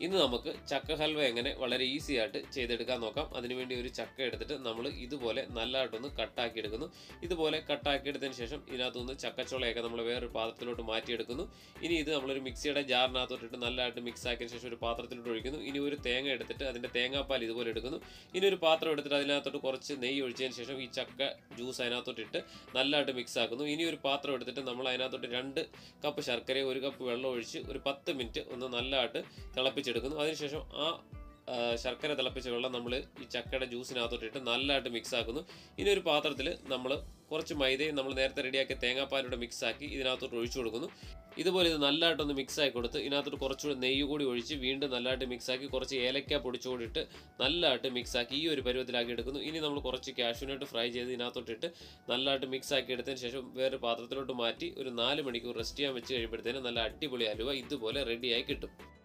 ഇന്ന് നമുക്ക് ചക്ക ഹൽവ എങ്ങനെ വളരെ ഈസി ആയിട്ട് ചെയ്തെടുക്കാൻ നോക്കാം അതിനുവേണ്ടി ഒരു ചക്ക എടുത്തിട്ട് നമ്മൾ ഇതുപോലെ നല്ലതായിട്ടൊന്ന് കട്ടാക്കി എടുക്കുന്നു ഇതുപോലെ കട്ടാക്കി എടുത്തതിന് ശേഷം ഇതിനകത്തുനിന്ന് ചക്കച്ചുളയൊക്കെ നമ്മൾ വേറൊരു പാത്രത്തിലോട്ട് മാറ്റിയെടുക്കുന്നു ഇനി ഇത് നമ്മളൊരു മിക്സിയുടെ ജാറിനകത്തോട്ടിട്ട് നല്ലതായിട്ട് മിക്സ് ആക്കിയതിന് ശേഷം ഒരു പാത്രത്തിലോട്ട് ഒഴിക്കുന്നു ഇനി ഒരു തേങ്ങ എടുത്തിട്ട് അതിൻ്റെ തേങ്ങാപ്പാൽ ഇതുപോലെ എടുക്കുന്നു ഇനി ഒരു പാത്രം എടുത്തിട്ട് അതിനകത്തോട്ട് കുറച്ച് നെയ്യ് ഒഴിച്ചതിന് ശേഷം ഈ ചക്ക ജ്യൂസ് അതിനകത്തോട്ടിട്ട് നല്ലതായിട്ട് മിക്സ് ആക്കുന്നു ഇനി ഒരു പാത്രം എടുത്തിട്ട് നമ്മൾ അതിനകത്തോട്ട് രണ്ട് കപ്പ് ശർക്കര ഒരു കപ്പ് വെള്ളം ഒഴിച്ച് ഒരു പത്ത് മിനിറ്റ് ഒന്ന് നല്ലതായിട്ട് തിളപ്പിച്ചെടുക്കുന്നു അതിനുശേഷം ആ ആ, ശർക്കര തിളപ്പിച്ച വെള്ളം നമ്മൾ ഈ ചക്കയുടെ ജ്യൂസിനകത്തോട്ടിട്ട് നല്ലതായിട്ട് മിക്സ് ആക്കുന്നു ഇനി ഒരു പാത്രത്തിൽ നമ്മൾ കുറച്ച് മൈദയും നമ്മൾ നേരത്തെ റെഡിയാക്കിയ തേങ്ങാപ്പാലൂടെ മിക്സ് ആക്കി ഇതിനകത്തോട്ട് ഒഴിച്ചു കൊടുക്കുന്നു ഇതുപോലെ ഇത് നല്ലതായിട്ടൊന്ന് മിക്സ് ആക്കി കൊടുത്ത് ഇതിനകത്തോട്ട് കുറച്ചുകൂടി നെയ്യ് കൂടി ഒഴിച്ച് വീണ്ടും നല്ലതായിട്ട് മിക്സ് ആക്കി കുറച്ച് ഏലക്ക പൊടിച്ചുകൂടി ഇട്ട് നല്ലതായിട്ട് മിക്സ് ആക്കി ഈ ഒരു പരുവത്തിലാക്കി എടുക്കുന്നു ഇനി നമ്മൾ കുറച്ച് കാഷ്യൂനായിട്ട് ഫ്രൈ ചെയ്ത് ഇതിനകത്തോട്ടിട്ട് നല്ലതായിട്ട് മിക്സ് ആക്കി എടുത്തതിന് ശേഷം വേറെ പാത്രത്തിലോട്ട് മാറ്റി ഒരു നാല് മണിക്കൂർ റെസ്റ്റ് ചെയ്യാൻ വെച്ച് കഴിയുമ്പോഴത്തേനും നല്ല അടിപൊളി ഹലുവ ഇതുപോലെ റെഡിയായി കിട്ടും